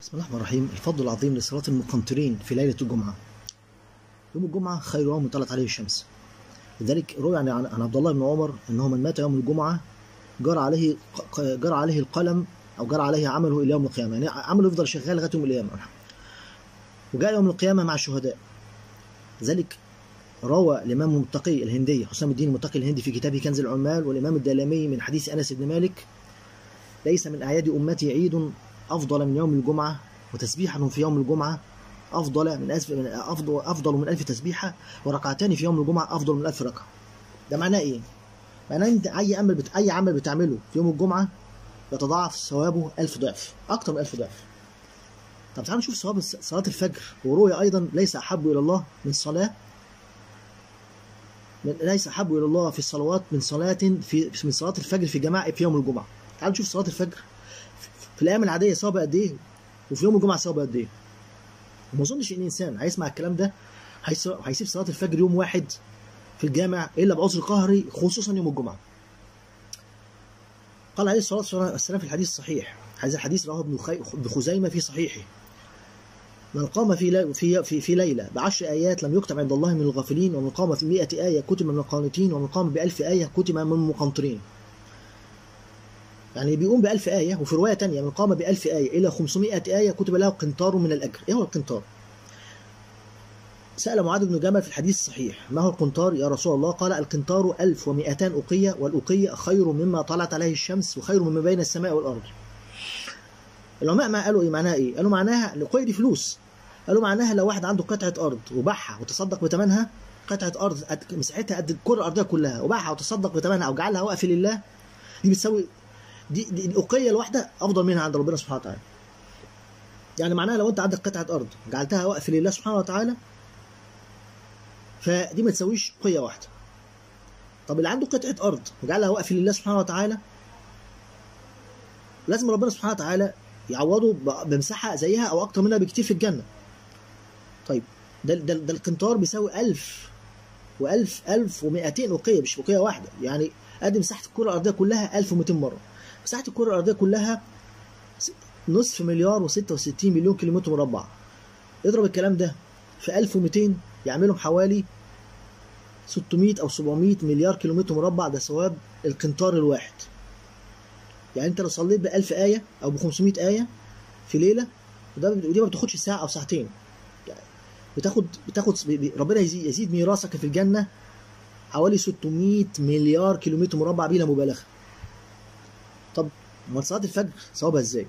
بسم الله الرحمن الرحيم الفضل العظيم لصلاة المقنطرين في ليلة الجمعة يوم الجمعة خير يوم طلعت عليه الشمس لذلك روي عن عن عبد الله بن عمر أنه من مات يوم الجمعة جرى عليه جرى عليه القلم أو جرى عليه عمله إلى يوم القيامة يعني عمله يفضل شغال لغاية يوم القيامة وجاء يوم القيامة مع الشهداء لذلك روى الإمام المتقي الهندي حسام الدين المتقي الهندي في كتابه كنز العمال والإمام الدالمي من حديث أنس بن مالك ليس من أعياد أمتي عيد أفضل من يوم الجمعة وتسبيحة في يوم الجمعة أفضل من ألف من أفضل أفضل من ألف تسبيحة وركعتان في يوم الجمعة أفضل من ألف ركعة. ده معناه إيه؟ معناه أنت أي عمل بت... أي عمل بتعمله في يوم الجمعة يتضاعف ثوابه ألف ضعف أكثر من ألف ضعف. طب تعالوا نشوف ثواب صلاة الفجر وروي أيضا ليس أحب إلى الله من صلاة من ليس أحب إلى الله في الصلوات من صلاة في من صلاة الفجر في جماعة في يوم الجمعة. تعالوا نشوف صلاة الفجر في الايام العاديه ثواب قد ايه وفي يوم الجمعه ثواب قد ايه وما اظنش ان انسان هيسمع الكلام ده هيسيب صلاه الفجر يوم واحد في الجامع الا بعذر قهري خصوصا يوم الجمعه قال عليه الصلاه والسلام في الحديث الصحيح هذا الحديث رواه ابن خزيمه في صحيحه من قام في في في, في ليله بعشر ايات لم يكتب عند الله من الغافلين ومن قام في 100 ايه كتب من القانتين ومن قام بألف ايه كتب من المقنطرين يعني بيقوم بألف آية وفي رواية تانية من قام بألف آية إلى 500 آية كتب له قنطار من الأجر إيه هو القنطار؟ سأل معاذ بن جبل في الحديث الصحيح ما هو القنطار يا رسول الله قال القنطار 1200 أقية والأقية خير مما طلعت عليه الشمس وخير مما بين السماء والأرض العلماء ما قالوا إيه معناها إيه؟ قالوا معناها الأقية دي فلوس قالوا معناها لو واحد عنده قطعة أرض وباعها وتصدق بثمنها قطعة أرض مساحتها قد الكرة الأرضية كلها وباعها وتصدق بثمنها أو جعلها وقف لله دي بتساوي دي, دي الأقية الواحدة أفضل منها عند ربنا سبحانه وتعالى. يعني معناها لو أنت عندك قطعة أرض جعلتها وقف لله سبحانه وتعالى فدي ما تساويش قية واحدة. طب اللي عنده قطعة أرض وجعلها وقف لله سبحانه وتعالى لازم ربنا سبحانه وتعالى يعوضه بمساحة زيها أو أكتر منها بكتير في الجنة. طيب ده ده, ده القنطار بيساوي 1000 و1000 1200 أقية مش أقية واحدة يعني قد مساحة الكرة الأرضية كلها 1200 مرة. مساحة الكرة الأرضية كلها نصف مليار و66 مليون كيلومتر مربع اضرب الكلام ده في 1200 يعملهم حوالي 600 أو 700 مليار كيلومتر مربع ده ثواب القنطار الواحد يعني أنت لو صليت ب 1000 آية أو ب 500 آية في ليلة وده ودي ما بتاخدش ساعة أو ساعتين يعني بتاخد بتاخد ربنا يزيد, يزيد ميراثك في الجنة حوالي 600 مليار كيلومتر مربع بلا مبالغة طب امال صلاه الفجر ثوابها ازاي؟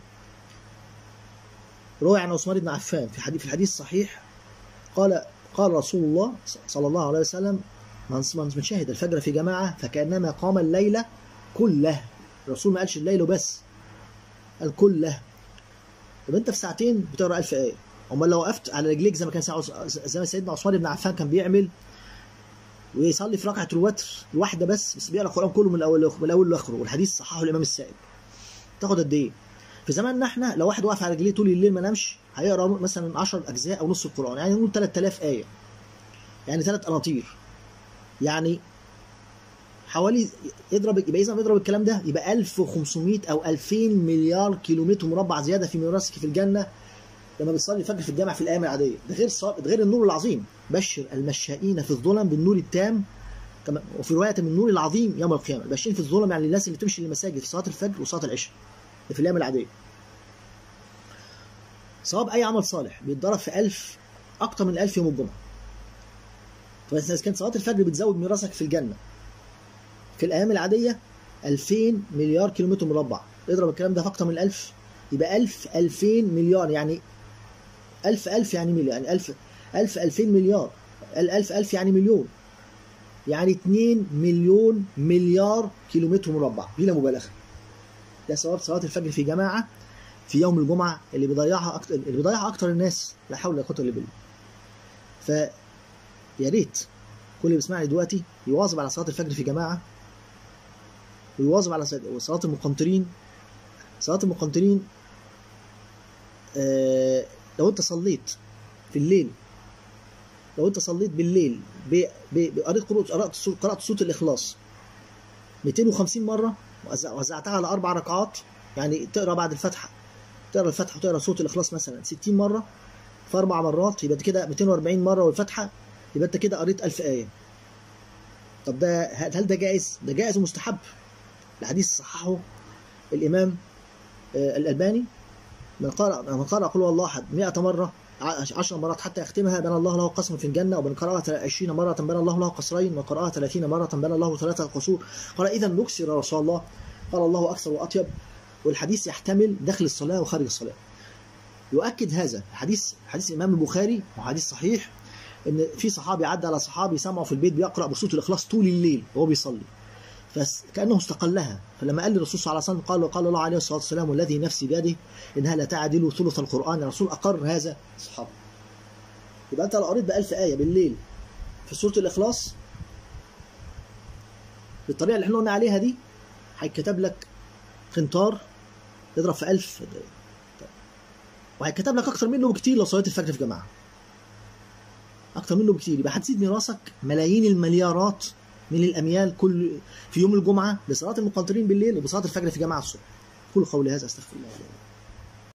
روي عن عثمان بن عفان في حديث في الحديث الصحيح قال قال رسول الله صلى الله عليه وسلم من من شهد الفجر في جماعه فكانما قام الليل كله الرسول ما قالش الليل بس قال كله طب انت في ساعتين بتقرا 1000 ايه امال لو وقفت على رجليك زي ما كان زي ما سيدنا عثمان بن عفان كان بيعمل ويصلي في ركعه الوتر الواحده بس بس بيقرا القران كله من الاول من الاول لاخره والحديث صححه الامام السائب تاخد قد ايه في زماننا احنا لو واحد واقف على رجليه طول الليل ما نامش هيقرا مثلا 10 اجزاء او نص القران يعني نقول 3000 ايه يعني ثلاث قناطير يعني حوالي اضرب يبقى اذا بيضرب الكلام ده يبقى 1500 او 2000 مليار كيلومتر مربع زياده في ميراثك في الجنه لما بتصلي الفجر في الجامع في الايام العاديه ده غير ده غير النور العظيم بشر المشائين في الظلم بالنور التام كما وفي روايه من النور العظيم يوم القيامه الماشيين في الظلم يعني الناس اللي تمشي للمساجد في صلاه الفجر وصلاه العشاء في الايام العاديه صواب اي عمل صالح بيتضرب في 1000 اكتر من 1000 يوم الجمعه فبس اذا كانت صلاه الفجر بتزود ميراثك في الجنه في الايام العاديه 2000 مليار كيلومتر مربع اضرب الكلام ده في اكتر من 1000 يبقى 1000 2000 مليار يعني 1000 1000 يعني مليون يعني 1000 1000 2000 مليار 1000 1000 يعني مليون يعني 2 مليون مليار كيلومتر مربع بلا مبالغه ده ثواب صلاه الفجر في جماعه في يوم الجمعه اللي بيضيعها اكتر اللي بيضيعها اكتر الناس لا حول ولا قوه الا بالله ف يا ريت كل اللي بيسمعني دلوقتي يواظب على صلاه الفجر في جماعه ويواظب على صلاه المقنطرين صلاه المقنطرين آه لو انت صليت في الليل لو انت صليت بالليل قريت قرات قرات سوره الاخلاص 250 مره وزعتها على اربع ركعات يعني تقرا بعد الفاتحه تقرا الفاتحه وتقرا سوره الاخلاص مثلا 60 مره في اربع مرات يبقى انت كده 240 مره والفاتحه يبقى انت كده قريت 1000 ايه طب ده هل ده جائز؟ ده جائز ومستحب الحديث صححه الامام آه، الالباني من قرأ من قرأ قل هو الله احد 100 مره 10 مرات حتى يختمها بنى الله له قسم في الجنه ومن قرأها 20 مره بنى الله له قصرين ومن قرأها 30 مره بنى الله ثلاثه قصور قال اذا نكسر يا رسول الله قال الله اكثر واطيب والحديث يحتمل داخل الصلاه وخارج الصلاه يؤكد هذا حديث حديث الامام البخاري وحديث صحيح ان في صحابي عدى على صحابي سمعه في البيت بيقرا بصوت الاخلاص طول الليل وهو بيصلي فكانه استقلها فلما قال للرسول صلى الله عليه وسلم قال قال الله عليه الصلاه والسلام والذي نفسي بيده انها لا تعدل ثلث القران الرسول اقر هذا الصحابه يبقى انت لو قريت ب 1000 ايه بالليل في سوره الاخلاص بالطريقه اللي احنا قلنا عليها دي هيتكتب لك قنطار يضرب في 1000 وهيتكتب لك اكتر منه بكتير لو صليت الفجر في جماعه اكتر منه بكتير يبقى هتزيد ميراثك ملايين المليارات من الاميال كل في يوم الجمعه لصلاه المقنطرين بالليل وبصلاه الفجر في جماعه الصبح كل قولي هذا استغفر الله لي ولكم